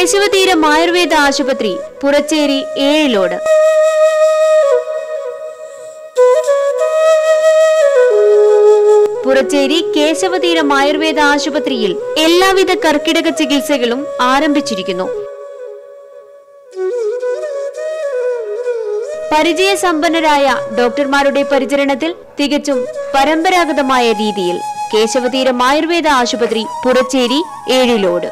കേശവതീരം ആയുർവേദ ആശുപത്രി പുറച്ചേരി ഏഴിലോട് പുറച്ചേരി കേശവതീരം ആയുർവേദ ആശുപത്രിയിൽ എല്ലാവിധ കർക്കിടക ചികിത്സകളും ആരംഭിച്ചിരിക്കുന്നു പരിചയസമ്പന്നരായ ഡോക്ടർമാരുടെ പരിചരണത്തിൽ തികച്ചും പരമ്പരാഗതമായ രീതിയിൽ കേശവതീരം ആയുർവേദ ആശുപത്രി പുറച്ചേരി ഏഴിലോട്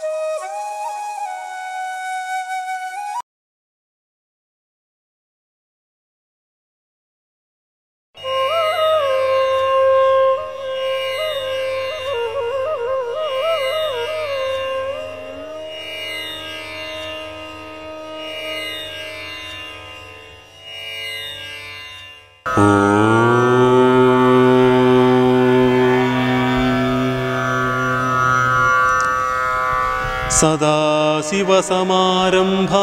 സദാശിവസമാരംഭാ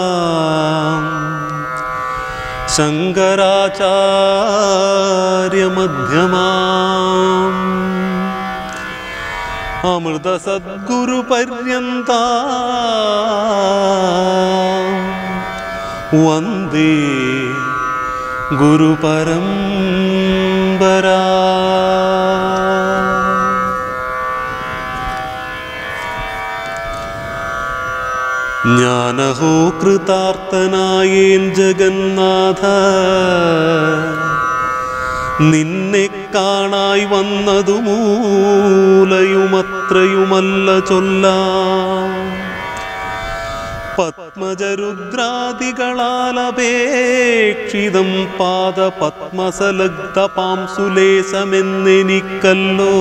ശങ്കരാചാര്യമധ്യമാ അമൃതസദ്ഗുരുപര്യന്ത വന്ദേ ഗുരുപരമ്പരാ ജ്ഞാനഹോ കൃതാർത്ഥനായേൻ ജഗന്നാഥ നിന്നെ കാണായി വന്നതു മൂലയുമത്രയുമല്ല ചൊല്ല പത്മജരുദ്രാദികളാലപേക്ഷിതം പാദ പത്മസലഗ്ധ പാംസുലേശമെന്നെനിക്കല്ലോ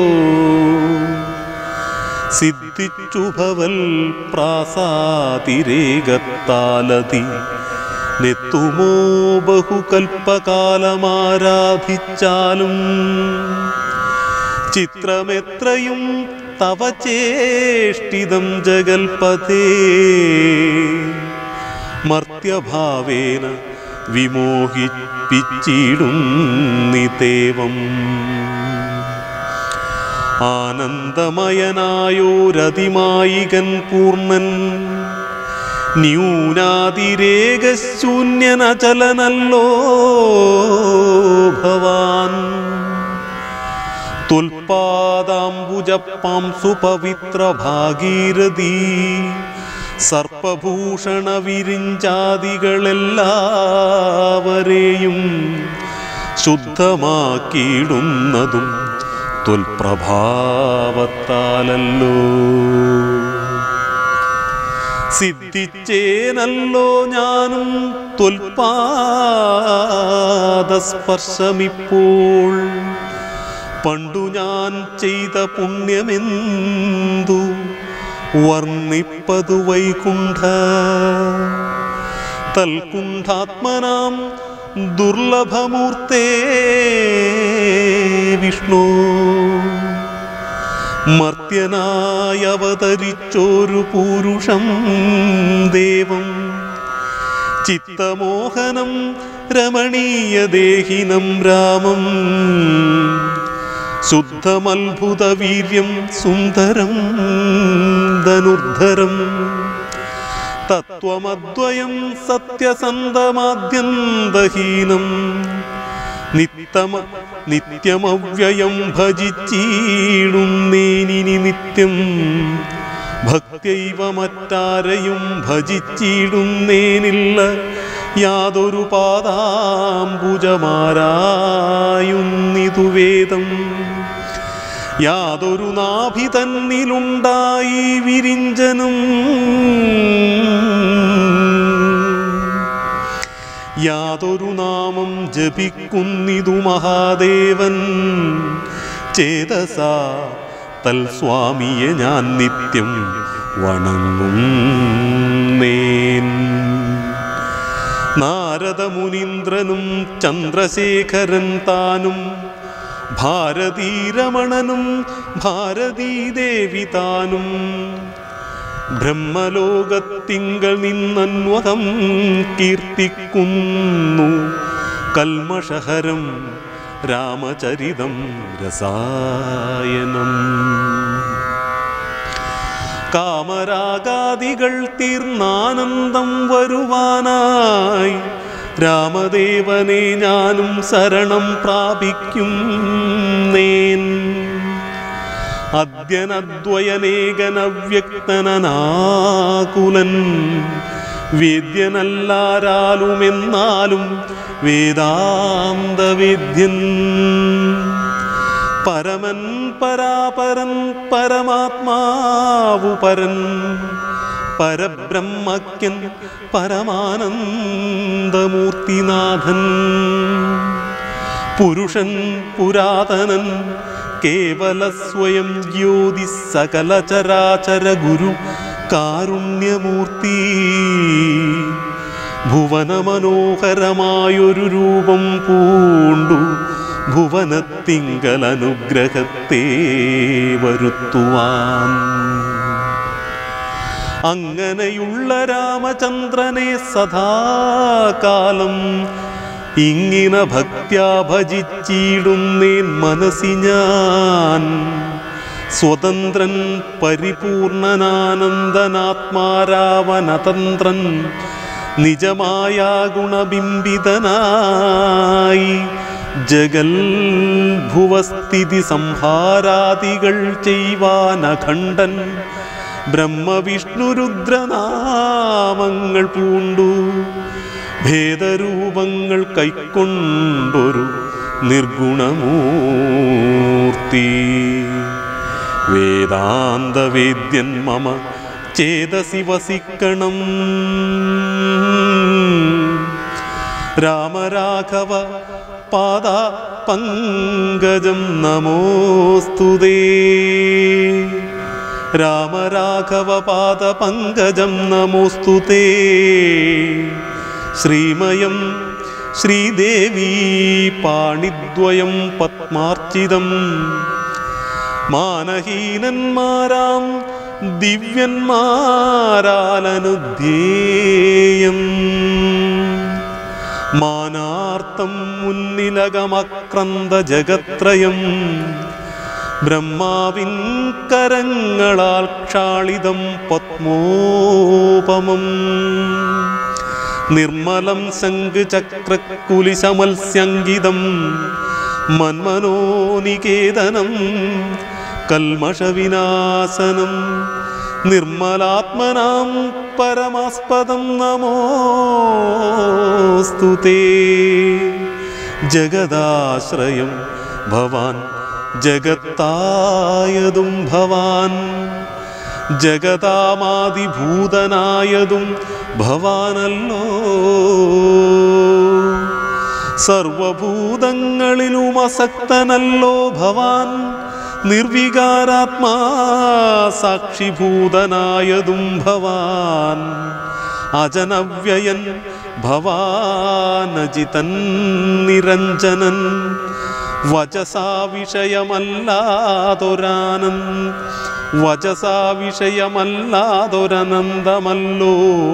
സിദ്ധിച്ചു ഭവൽ പ്രാസാതിരേകത്താലതി നെത്തുമോ ബഹുകൽപ്പകാലമാരാധിച്ചാലും ചിത്രമെത്രയും തവ ചേഷ്ടിതം ജഗൽപഥേ മർത്യഭാവേന വിമോഹിപ്പിച്ചിടും നിതേവം ആനന്ദമയനായോരതിമായികൻ പൂർണ്ണൻ ന്യൂനാതിരേകശൂന്യനചലനല്ലോ ഭവാൻ തുൽപാദാംബുജപ്പാം സുപവിത്ര ഭാഗീരഥീ സർപ്പഭൂഷണ വിരിഞ്ചാദികളെല്ലാവരെയും ശുദ്ധമാക്കിയിടുന്നതും തുൽപ്രഭാവത്താലല്ലോ സിദ്ധിച്ചേനല്ലോ ഞാനും തുൽപാദസ്പർശമിപ്പോൾ പണ്ടു ഞാൻ ചെയ്ത പുണ്യമെന്തു വർണ്ണിപ്പതു വൈകുണ്ഠ തൽകുണ്ഠാത്മനാം ദുർലഭമൂർത്തേ വിഷ്ണു മർത്യനായി അവതരിച്ചൊരു പൂരുഷം ദേവം ചിത്തമോഹനം രമണീയദേഹിനം രാമം ശുദ്ധമത്ഭുത വീര്യം സുന്ദരം ധനുർധരം തത്വമദ്വയം സത്യസന്ധമാദ്യന്തഹീനം നിത്തമ നിത്യമവ്യയം ഭജിച്ചീടുന്നേനിനി നിത്യം ഭക്തിയൈവ മറ്റാരെയും ഭജിച്ചിടുന്നേനില്ല യാതൊരു പാദാംബുജമാരായുന്നിതു വേദം യാതൊരു നാഭി തന്നിലുണ്ടായി വിരിഞ്ചനും യാതൊരു നാമം ജപിക്കുന്നിതു മഹാദേവൻ ചേതസ തൽസ്വാമിയെ ഞാൻ നിത്യം വണങ്ങും നേൻ നാരദമുനീന്ദ്രനും ചന്ദ്രശേഖരൻ താനും ഭാരതീരമണനും ഭാരതീദേവി താനും ബ്രഹ്മലോകത്തിങ്കൽ നിന്നന്വതം കീർത്തിക്കുന്നു കൽമഷഹരം രാമചരിതം രസായനം കാമരാഗാദികൾ തീർന്നാനന്ദം വരുവാനായി രാമദേവനെ ഞാനും ശരണം പ്രാപിക്കും നേൻ അദ്യനദ്വയനേകനവ്യക്തനാകുലൻ വേദ്യനല്ലാരാലുമെന്നാലും വേദാന്തവേദ്യൻ പരമൻ പരാപരൻ പരമാത്മാവു പരൻ പരബ്രഹ്മജ്ഞൻ പരമാനന്ദമൂർത്തിനാഥൻ പുരുഷൻ പുരാതനൻ കേവല സ്വയം ജ്യോതി സകല ചരാചര ഗുരു കാരുണ്യമൂർത്തി ഭുവന മനോഹരമായൊരു രൂപം പൂണ്ടു ഭുവനത്തിങ്കൽ അനുഗ്രഹത്തെ വരുത്തുവാൻ അങ്ങനെയുള്ള രാമചന്ദ്രനെ സദാകാലം ഇങ്ങിന ഭക്ത്യാ ഭജിച്ചിടുന്നേൻ മനസ്സി ഞാൻ സ്വതന്ത്രൻ പരിപൂർണനാനന്ദനാത്മാരാവനതന്ത്രൻ നിജമായ ഗുണബിംബിതനായി ജഗൽ ഭുവസ്ഥിതി സംഹാരാദികൾ ചെയ്യുവാനഖണ്ഡൻ ബ്രഹ്മവിഷ്ണുരുദ്രനാമങ്ങൾ പൂണ്ടു ഭേദരൂപങ്ങൾ കൈക്കൊണ്ടൊരു നിർഗുണമൂർത്തി വേദാന്തവേദ്യൻ മമ ചേതസി വസിക്കണം രാമരാഘവ പാദ പങ്കജം നമോസ്തുതേ രാമരാഘവ പാദ പങ്കജം നമോസ്തുതേ ശ്രീമയം ശ്രീദേവീ പാണിദ്വയം പത്മാർച്ചിതം മാനഹീനന്മാരാം ദിവ്യന്മാരാലനുധ്യേയം മാനാർത്ഥം മുന്നിലകമക്രന്ത ജഗത്രയം ബ്രഹ്മാവിൻ കരങ്ങളാൽ ക്ഷാളിതം പത്മോപമം നിർമ്മലം ശംഖുചക്രക്കുലിശമത്സ്യങ്കിതം മന്മനോനികേതനം കൽമഷവിനാശനം നിർമ്മലാത്മനാം പരമാസ്പദം നമോസ്തുതേ ജഗദാശ്രയം ഭവാൻ ജഗത്തായതും ഭവാൻ ജഗതാമാതിഭൂതനായതും ഭവാനല്ലോ സർവഭൂതങ്ങളിലും അസക്തനല്ലോ ഭവാൻ നിർവികാരാത്മാ സാക്ഷിഭൂതനായതും ഭവാൻ അജനവ്യയൻ ഭവാനജിതൻ നിരഞ്ജനൻ വചസാ വിഷയമല്ലാതൊരാനൻ വചസാ വിഷയമല്ലാതൊരനന്ദമല്ലോ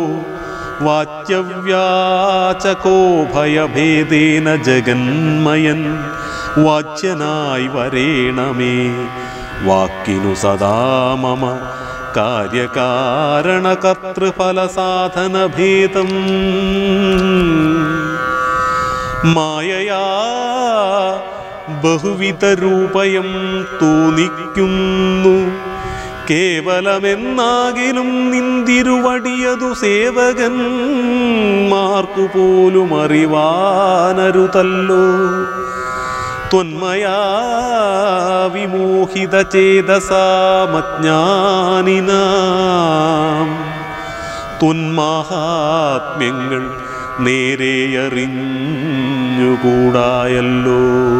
വാച്യവ്യാചകോ ഭയഭേദേന ജഗന്മയൻ വാച്യനായി വരേണമേ വാക്കിനു സദാ മമ കാര്യകാരണകർത്തൃഫലസാധനഭേദം മായയാ ബഹുവിധ രൂപയം തോന്നിക്കുന്നു കേവലമെന്നാകിലും നിന്തിരുവടിയതു സേവകന്മാർക്കു പോലും അറിവാനരുതല്ലോ ത്വന്മയാ വിമോഹിത ചേതസാമജ്ഞാനിനാം തുന്മാഹാത്മ്യങ്ങൾ നേരെ അറിഞ്ഞുകൂടായല്ലോ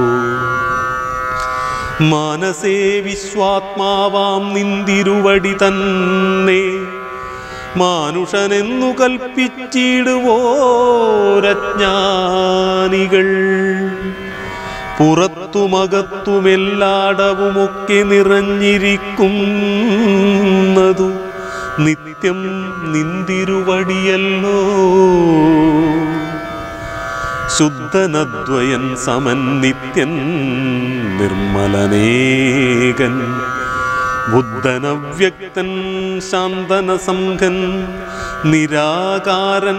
മാനസേ വിശ്വാത്മാവാം നിന്തിരുവടി തന്നെ മാനുഷനെന്നു കൽപ്പിച്ചിടുവോരജ്ഞാനികൾ പുറത്തുമകത്തുമെല്ലാടവുമൊക്കെ നിറഞ്ഞിരിക്കുന്നതു നിത്യം നിന്തിരുവടിയല്ലോ ശുദ്ധനദ്വയൻ സമൻ നിത്യൻ നിർമ്മലനേകൻ ബുദ്ധനവ്യക്തൻ ശാന്തനസംഘൻ നിരാകാരൻ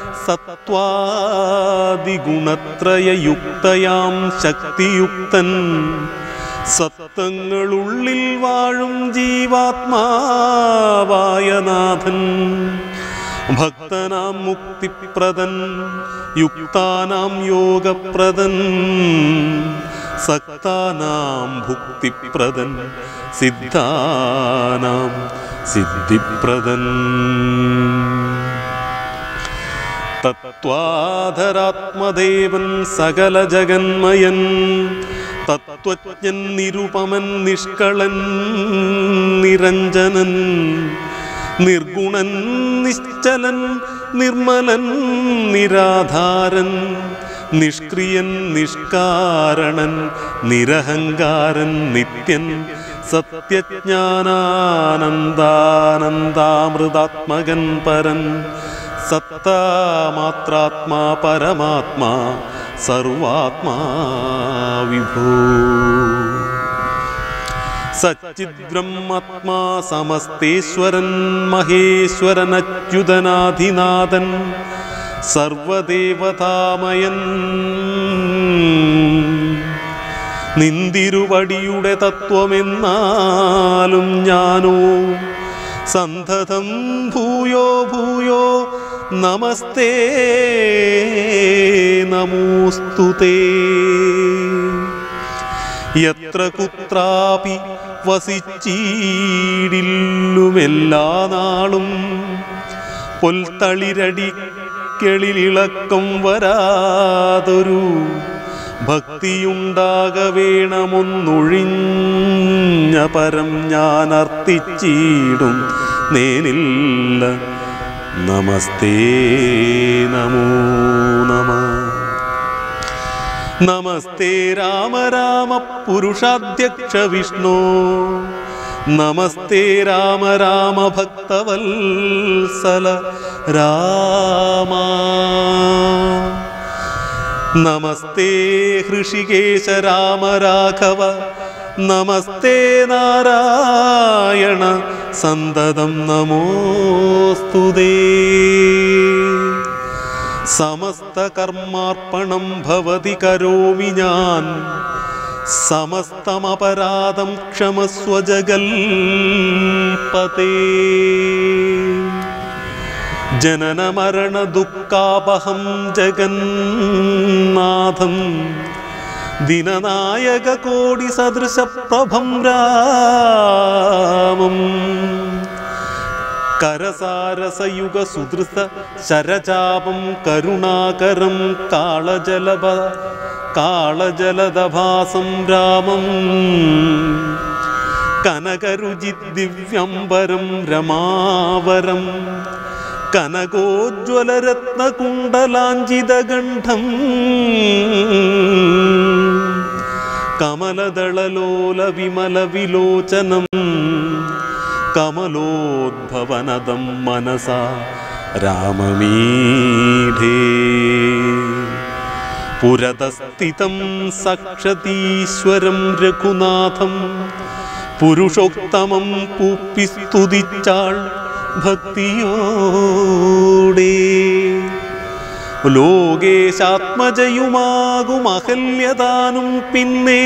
സത്വാദിഗുണത്രയയുക്തയാം ശക്തിയുക്തൻ സത്തങ്ങളുള്ളിൽ വാഴും ജീവാത്മാവായ നാഥൻ ഭക്തനാം മുക്തിപ്രദൻ യുക്താനാം യോഗപ്രദൻ സക്താനാം ഭുക്തിപ്രദൻ സിദ്ധാനാം സിദ്ധിപ്രദൻ തത്വാധരാത്മദേവൻ സകല ജഗന്മയൻ തത്വജ്ഞൻ നിരുപമൻ നിഷ്കളൻ നിരഞ്ജനൻ നിർഗുണൻ നിശ്ചലൻ നിർമ്മലൻ നിരാധാരൻ നിഷ്ക്രിയൻ നിഷ്കാരണൻ നിരഹങ്കാരൻ നിത്യൻ സത്യജ്ഞാനാനന്ദാനന്ദാമൃതാത്മകൻ പരൻ സത്താമാത്രാത്മാ പരമാത്മാ സർവാത്മാ വിഭൂ സച്ചിദ്ബ്രഹ്മാത്മാ സമസ്തേശ്വരൻ മഹേശ്വരനച്യുതനാധിനാഥൻ സർവദേവതാമയൻ നിന്തിരുവടിയുടെ തത്വമെന്നാലും ഞാനോ സന്തതം ഭൂയോ ഭൂയോ നമസ്തേ നമോസ്തുതേ യത്ര കുത്രാപി വസിച്ചീടില്ലുമെല്ലാ നാളും പൊൽത്തളിരടിക്കളിലിളക്കം വരാതൊരു ഭക്തിയുണ്ടാക വേണമൊന്നൊഴിഞ്ഞ പരം ഞാൻ അർത്ഥിച്ചിടും നേനില്ല നമസ്തേ നമോ നമ നമസ്തേ രാമ രാമ പുരുഷാധ്യക്ഷ വിഷ്ണു നമസ്തേ രാമ രാമ ഭക്തവത്സല രാമ നമസ്തേ ഹൃഷികേശ രാമ രാഘവ നമസ്തേ നാരായണ സന്തതം നമോസ്തുതേ സമസ്ത കർമാർപ്പണം ഭവതി കരോമി ഞാൻ സമസ്തമപരാധം ക്ഷമസ്വ ജഗൽപതേ ജനന മരണ ദുഃഖാപഹം ജഗന്നാഥം ദിനനായക കോടി സദൃശ പ്രഭം രാമം കരസാരസയുഗ സുദൃസ ശരചാപം കരുണാകരം കാളജലഭ കാളജലദഭാസം രാമം കനകരുചി ദിവ്യംബരം രമാവരം കനകോജ്വലരത്നകുണ്ടലാഞ്ചിതഗണ്ഠം കമലദളലോല വിമല വിലോചനം കമലോദ്ഭവനദം മനസ രാമമീഢേ പുരതസ്ഥിതം സക്ഷതീശ്വരം രഘുനാഥം പുരുഷോത്തമം കൂപ്പി സ്തുതിച്ചാൾ ഭക്തിയോടെ ലോകേശാത്മജയുമാകും അഹല്യതാനും പിന്നെ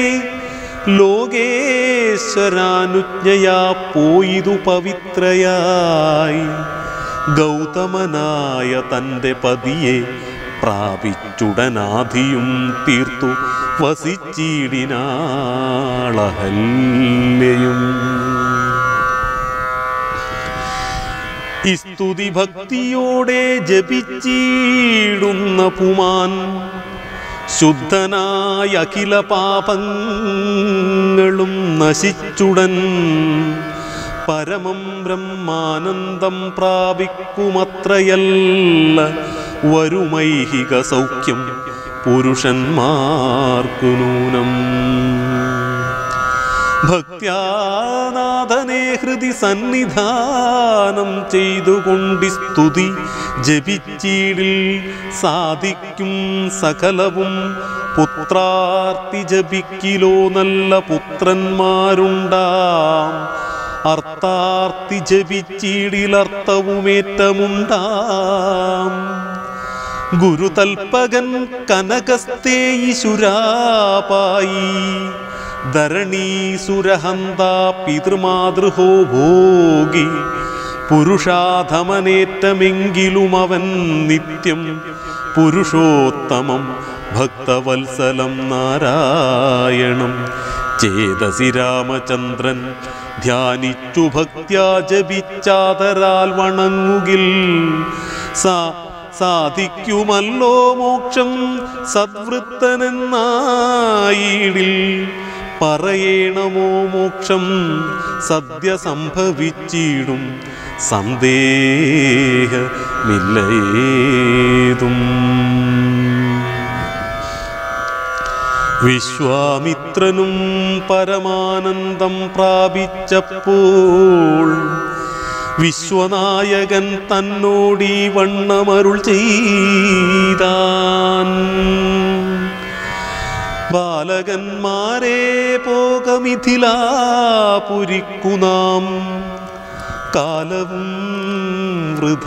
ലോകേശ്വരാനുജ്ഞയാ പോയിതു പവിത്രയായി ഗൗതമനായ തൻ്റെ പതിയെ പ്രാപിച്ചുടനാധിയും തീർത്തു വസിച്ചിടിനാളഹല്യയും ഈ സ്തുതി ഭക്തിയോടെ ജപിച്ചിടുന്ന പുമാൻ ശുദ്ധനായ അഖില പാപങ്ങളും നശിച്ചുടൻ പരമം ബ്രഹ്മാനന്ദം പ്രാപിക്കുമത്രയല്ല വരുമൈഹിക സൗഖ്യം പുരുഷന്മാർക്കു നൂനം ഭക്ത്യാനാഥനെ ഹൃദി സന്നിധാനം ചെയ്തുകൊണ്ടി സ്തുതി ജപിച്ചീടിൽ സാധിക്കും സകലവും പുത്രാർത്തി ജപിക്കിലോ നല്ല പുത്രന്മാരുണ്ടാം അർത്ഥാർത്തി ജപിച്ചിടിലർത്ഥവുമേറ്റമുണ്ടാം ഗുരുതൽപകൻ കനകസ്തേയിശുരാപായി ധരണീസുരഹന്ത പിതൃമാതൃഹോ ഭോഗി പുരുഷാധമനേറ്റമെങ്കിലും അവൻ നിത്യം പുരുഷോത്തമം ഭക്തവത്സലം നാരായണം ചേതസി രാമചന്ദ്രൻ ധ്യാനിച്ചു ഭക്ത്യാ ജപിച്ചാതരാൽ വണങ്ങുകിൽ സാ സാധിക്കുമല്ലോ മോക്ഷം സദ്വൃത്തനെന്നായിടിൽ പറയണമോ മോക്ഷം സദ്യ സംഭവിച്ചിടും സന്ദേഹമില്ലേതും വിശ്വാമിത്രനും പരമാനന്ദം പ്രാപിച്ചപ്പോൾ വിശ്വനായകൻ തന്നോടീ വണ്ണമരുൾ ചെയ്താൻ ബാലകന്മാരെ പോകമിഥിലാപുരിക്കു നാം കാലവും വൃഥ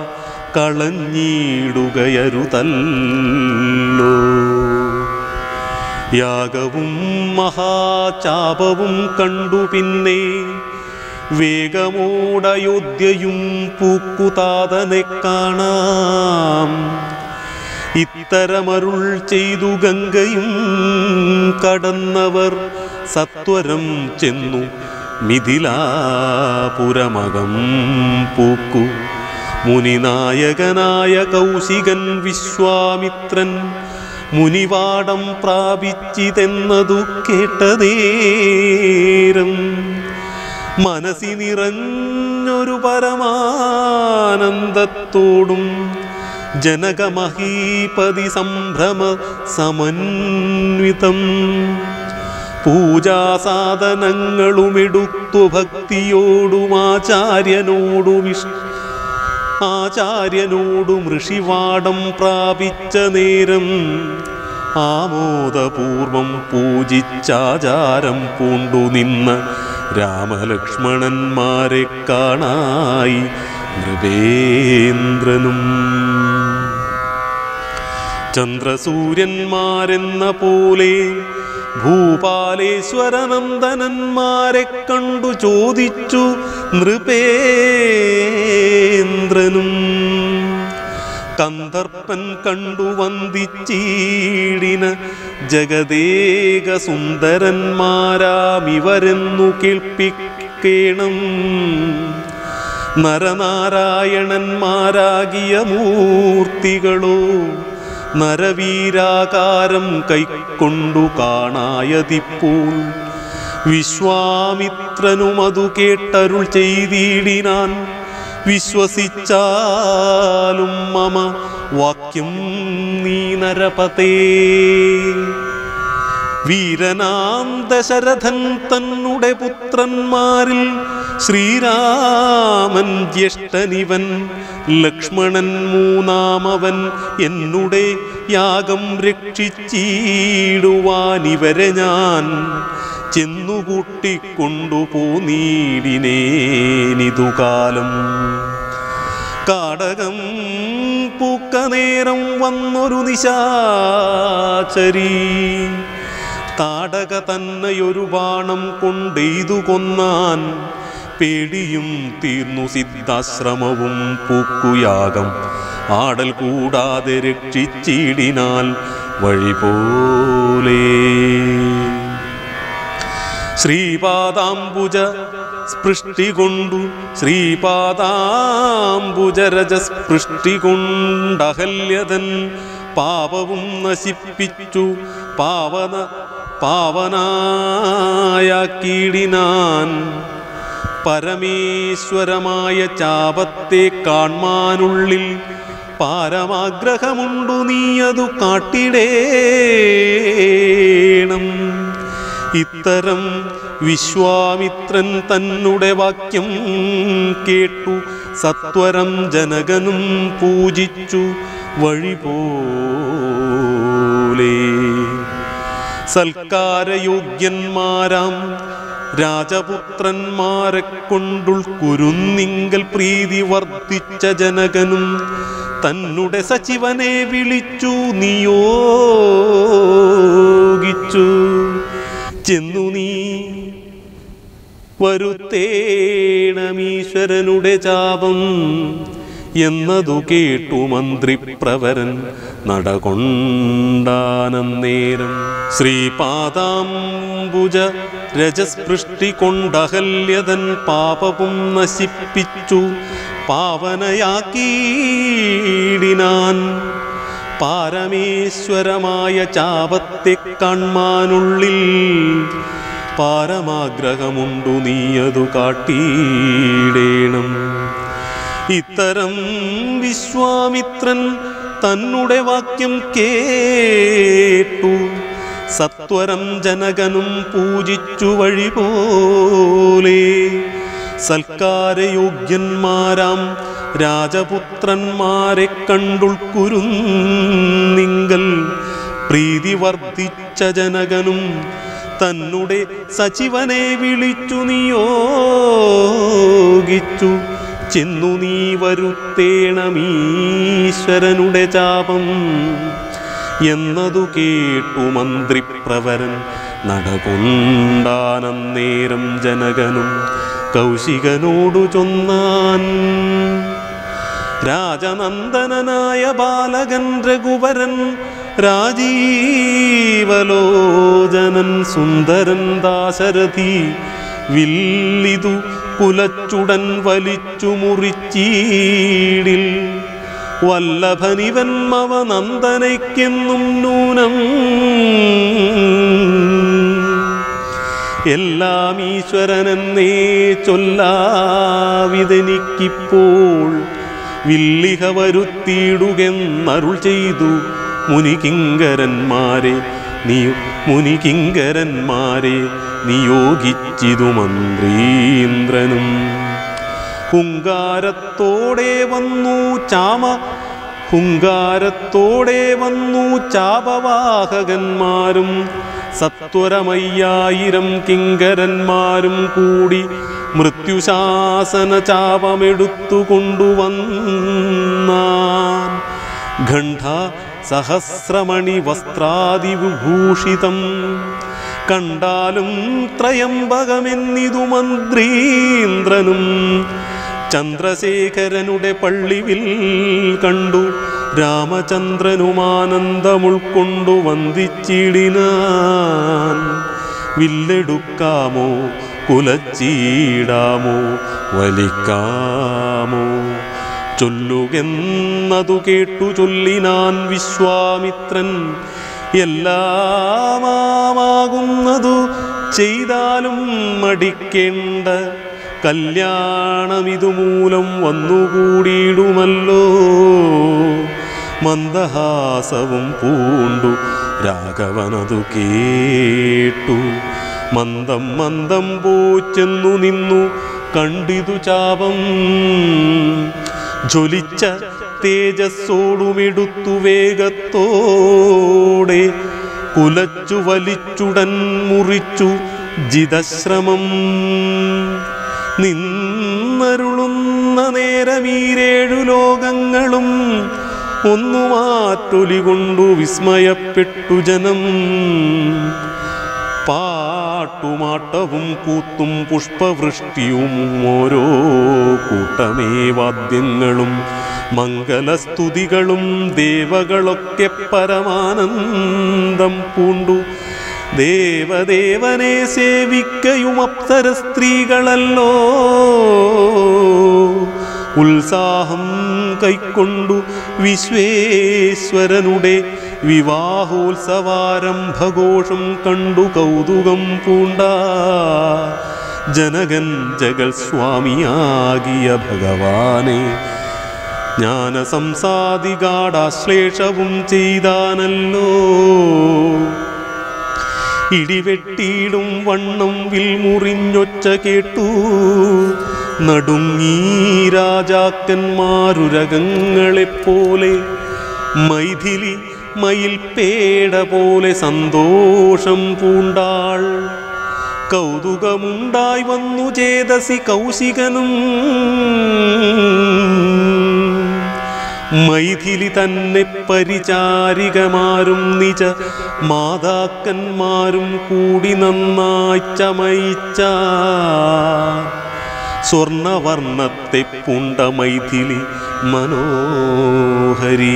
കളഞ്ഞിടുകയരുതല്ലോ യാഗവും മഹാചാപവും കണ്ടു പിന്നെ വേഗമോടയോധ്യയും പൂക്കുതാതനെ കാണാം ഇത്തരമരുൾ ചെയ്തു ഗംഗയും കടന്നവർ സത്വരം ചെന്നു മിഥിലാപുരമകം പൂക്കു മുനിനായകനായ കൗശികൻ വിശ്വാമിത്രൻ മുനിവാടം പ്രാപിച്ചിതെന്നതു കേട്ടതേരം മനസ്സി നിറഞ്ഞൊരു പരമാനന്ദത്തോടും ജനകമഹീപതി സംഭ്രമ സമന്വിതം പൂജാസാധനങ്ങളുമെടുത്തു ഭക്തിയോടും ആചാര്യനോടുമിഷ് ആചാര്യനോടും ഋഷിവാടം പ്രാപിച്ച നേരം ആമോദപൂർവം പൂജിച്ചാചാരം പൂണ്ടു നിന്ന രാമലക്ഷ്മണന്മാരെ കാണായി നൃപേന്ദ്രനും ചന്ദ്രസൂര്യന്മാരെന്ന പോലെ ഭൂപാലേശ്വരനന്ദനന്മാരെ കണ്ടു ചോദിച്ചു നൃപേന്ദ്രനും കന്ദർപ്പൻ കണ്ടു വന്ദിച്ചീടിന ജഗദേക സുന്ദരന്മാരാമിവരെന്നു കേൾപ്പിക്കേണം നരനാരായണന്മാരാകിയ മൂർത്തികളോ നരവീരാകാരം കൈക്കൊണ്ടു കാണായതിപ്പോൾ വിശ്വാമിത്രനുമതു കേട്ടരുൾ ചെയ്തിടിനാൻ വിശ്വസിച്ചാലും മമ വാക്യം നീ നരപതേ വീരനാം ദശരഥൻ തന്നുടെ പുത്രന്മാരിൽ ശ്രീരാമൻ ജ്യേഷ്ഠനിവൻ ലക്ഷ്മണൻ മൂന്നാമവൻ എന്നുടെ യാഗം രക്ഷിച്ചിടുവാനിവരെ ഞാൻ ചെന്നുകൂട്ടിക്കൊണ്ടുപോനീടിനേനിതു കാലം കാടകം പൂക്ക നേരം വന്നൊരു നിശാചരി താടക തന്നെയൊരു ബാണം കൊണ്ടെയ്തു കൊന്നാൻ പേടിയും തീർന്നു സിദ്ധാശ്രമവും പൂക്കുയാകം ആടൽ കൂടാതെ രക്ഷിച്ചിടിനാൽ വഴി പോലെ ശ്രീപാദാംബുജ സ്പൃഷ്ടി കൊണ്ടു ശ്രീപാദാംബുജരജ സ്പൃഷ്ടി കൊണ്ടഹല്യതൻ പാപവും നശിപ്പിച്ചു പാവന പാവനായാക്കിയിടിനാൻ പരമേശ്വരമായ ചാപത്തെ കാൺമാനുള്ളിൽ പാരമാഗ്രഹമുണ്ടു നീയതു കാട്ടിടേണം ഇത്തരം വിശ്വാമിത്രൻ തന്നുടെ വാക്യം കേട്ടു സത്വരം ജനകനും പൂജിച്ചു വഴി പോലെ സൽക്കാരയോഗ്യന്മാരാം രാജപുത്രന്മാരെ കൊണ്ടുൾക്കുരുന്നിങ്കൽ പ്രീതി വർദ്ധിച്ച ജനകനും തന്നെ സച്ചിവനെ വിളിച്ചു നിയോഗിച്ചു ചെന്നു നീ വരുത്തേണമീശ്വരനുടെ ചാപം എന്നതു കേട്ടു മന്ത്രിപ്രവരൻ നടകൊണ്ടാനന്നേരം ശ്രീപാദാംബുജ രജസ്പൃഷ്ടി കൊണ്ടഹല്യതൻ പാപവും നശിപ്പിച്ചു പാവനയാക്കീടിനാൻ പാരമേശ്വരമായ ചാപത്തെ കാൺമാനുള്ളിൽ പാരമാഗ്രഹമുണ്ടു നീയതു കാട്ടിയിടേണം ഇത്തരം വിശ്വാമിത്രൻ തന്നെ വാക്യം കേട്ടു സത്വരം ജനകനും പൂജിച്ചു വഴി പോലെ സൽക്കാരയോഗ്യന്മാരാം രാജപുത്രന്മാരെ കണ്ടുൾക്കുരുന്നിങ്കൽ പ്രീതി വർദ്ധിച്ച ജനകനും തന്നെ സച്ചിവനെ വിളിച്ചു നിയോഗിച്ചു ചെന്നു നീ വരുത്തേണമീശ്വരനുടെ ചാപം എന്നതു കേട്ടു മന്ത്രിപ്രവരൻ നടകൊണ്ടാനന്നേരം ജനകനും കൗശികനോടു ചൊന്നാൻ രാജനന്ദനനായ ബാലകൻ രഘുവരൻ രാജീവലോചനൻ സുന്ദരൻ ദാശരഥി വില്ലിതു കുലച്ചുടൻ വലിച്ചു മുറിച്ചീടിൽ വല്ലഭനിവൻ മവ നന്ദനയ്ക്കെന്നും നൂനം എല്ലാം ഈശ്വരനെന്നേ ചൊല്ലാവിതെനിക്കിപ്പോൾ വില്ലിഹ വരുത്തിയിടുകെന്നരുൾ ചെയ്തു മുനികിങ്കരന്മാരെ നീ മുനികിങ്കരന്മാരെ നിയോഗിച്ചിതു മന്ത്രീന്ദ്രനും ഹുങ്കാരത്തോടെ വന്നു ചാമ ഹുങ്കാരത്തോടെ വന്നു ചാപവാഹകന്മാരും സത്വരമയ്യായിരം കിങ്കരന്മാരും കൂടി മൃത്യുശാസന ചാപമെടുത്തു കൊണ്ടുവന്നാൻ ഖണ്ഡ സഹസ്രമണി വസ്ത്രാദിവിഭൂഷിതം കണ്ടാലും ത്രയംബകമെന്നിതു മന്ത്രീന്ദ്രനും ചന്ദ്രശേഖരനുടെ പള്ളിവിൽ കണ്ടു രാമചന്ദ്രനുമാനന്ദമുൾക്കൊണ്ടു വന്ദിച്ചിടിനാൻ വില്ലെടുക്കാമോ കുലച്ചീടാമോ വലിക്കാമോ ചൊല്ലുകെന്നതു കേട്ടു ചൊല്ലിനാൻ വിശ്വാമിത്രൻ എല്ലാമാകുന്നതു ചെയ്താലും മടിക്കേണ്ട കല്യാണമിതുമൂലം വന്നുകൂടിയിടുമല്ലോ മന്ദഹാസവും പൂണ്ടു രാഘവനതു കേട്ടു മന്ദം മന്ദം പോച്ചെന്നു നിന്നു കണ്ടിതു ചാപം ജ്വലിച്ച തേജസ്സോടുമെടുത്തു വേഗത്തോടെ കുലച്ചു വലിച്ചുടൻ മുറിച്ചു ജിതശ്രമം നിന്നരുളുന്ന നേരമീരേഴു ലോകങ്ങളും ഒന്നു മാറ്റൊലി കൊണ്ടു വിസ്മയപ്പെട്ടു ജനം പാട്ടുമാട്ടവും കൂത്തും പുഷ്പവൃഷ്ടിയും ഓരോ കൂട്ടമേ വാദ്യങ്ങളും മംഗലസ്തുതികളും ദേവകളൊക്കെ പരമാനന്ദം പൂണ്ടു ദേവദേവനെ സേവിക്കയും അപ്സര സ്ത്രീകളല്ലോ ഉത്സാഹം കൈക്കൊണ്ടു വിശ്വേശ്വരനുടെ വിവാഹോത്സവാരംഭഘോഷം കണ്ടു കൗതുകം പൂണ്ട ജനകൻ ജഗൽ സ്വാമിയാകിയ ഭഗവാനെ ജ്ഞാനസംസാദികാടാശ്ലേഷവും ചെയ്താനല്ലോ ഇടിവെട്ടിയിടും വണ്ണം വിൽമുറിഞ്ഞൊച്ച കേട്ടു നടുങ്ങീ രാജാക്കന്മാരുരകങ്ങളെപ്പോലെ മൈഥിലി മയിൽപേട പോലെ സന്തോഷം പൂണ്ടാൾ കൗതുകമുണ്ടായി വന്നു ചേതസി കൗശികനും മൈഥിലി തന്നെ പരിചാരികമാരും നിജ മാതാക്കന്മാരും കൂടി നന്നായി ചമയിച്ച സ്വർണവർണ്ണത്തെ പുണ്ട മൈഥിലി മനോഹരി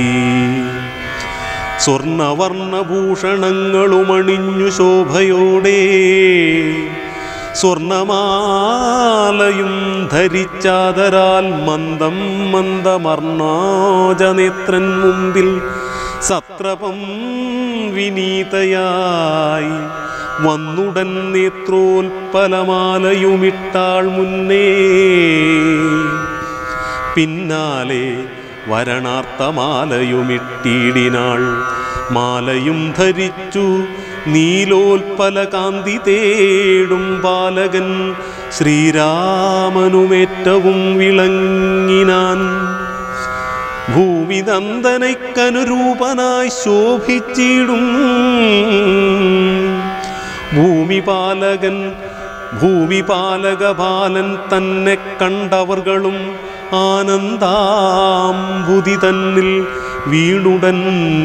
സ്വർണവർണ്ണഭൂഷണങ്ങളുമണിഞ്ഞു ശോഭയോടെ സ്വർണമാലയും ധരിച്ചാതരാൽ മന്ദം മന്ദമർണോജനേത്രൻ മുമ്പിൽ സത്രപം വിനീതയായി വന്നുടൻ നേത്രോൽപലമാലയുമിട്ടാൾ മുന്നേ പിന്നാലെ വരണാർത്ഥമാലയുമിട്ടീടിനാൾ മാലയും ധരിച്ചു നീലോൽപല കാന്തി തേടും ബാലകൻ ശ്രീരാമനുമേറ്റവും വിളങ്ങിനാൻ ഭൂമി നന്ദനയ്ക്കനുരൂപനായി ശോഭിച്ചിടും ഭൂമിപാലകൻ ഭൂമിപാലക ബാലൻ തന്നെ കണ്ടവർകളും ആനന്ദാംബുതി തന്നിൽ വീണുടൻ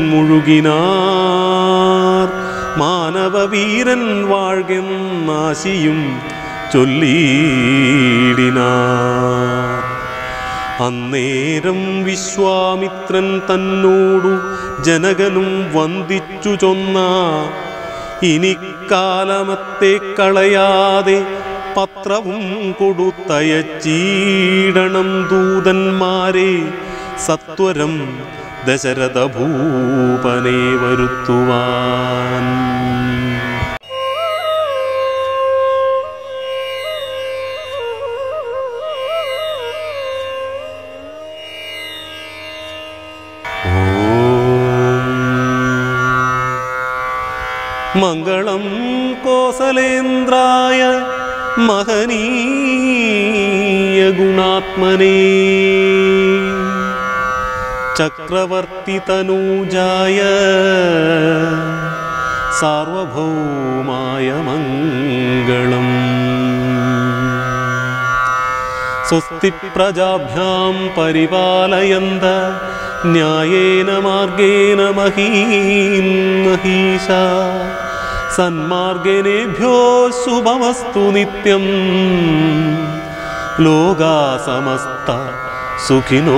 മുഴുകിനാർ മാനവവീരൻ വാഴ്കെന്നാശിയും ചൊല്ലിയിടിനാർ അന്നേരം വിശ്വാമിത്രൻ തന്നോടു ജനകനും വന്ദിച്ചു ചൊന്ന ഇനി കാലമത്തെ കളയാതെ പത്രവും കൊടുത്തയച്ചീടണം ദൂതന്മാരെ സത്വരം ദശരഥ ഭൂപനെ വരുത്തുവാൻ മംഗളം കോസലേന്ദ്രായ മഹനീയ ഗുണാത്മനേ ചക്രവർത്തി തനൂജായ സാർവഭൗമായ മംഗളം സ്വസ്തി പ്രജാഭ്യാം പരിപാലയന്ത ന്യായേന മാർഗേണ മഹീം മഹീഷ സന്മാർഗേനേഭ്യോ ശുഭമസ്തു നിത്യം ലോകാ സമസ്ത സുഖിനോ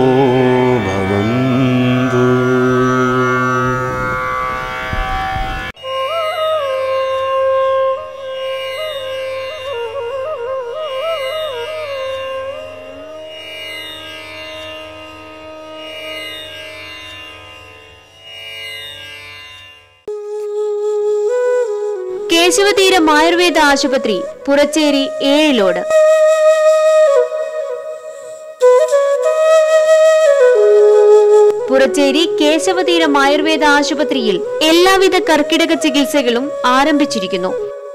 ഭവന്തു കേശവതീരം ആയുർവേദ ആശുപത്രി പുറച്ചേരി ഏഴിലോട് പുറച്ചേരി കേശവതീരം ആയുർവേദ ആശുപത്രിയിൽ എല്ലാവിധ കർക്കിടക ചികിത്സകളും ആരംഭിച്ചിരിക്കുന്നു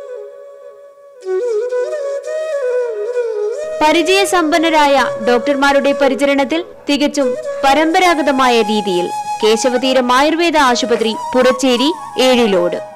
പരിചയസമ്പന്നരായ ഡോക്ടർമാരുടെ പരിചരണത്തിൽ തികച്ചും പരമ്പരാഗതമായ രീതിയിൽ കേശവതീരം ആയുർവേദ ആശുപത്രി പുറച്ചേരി ഏഴിലോട്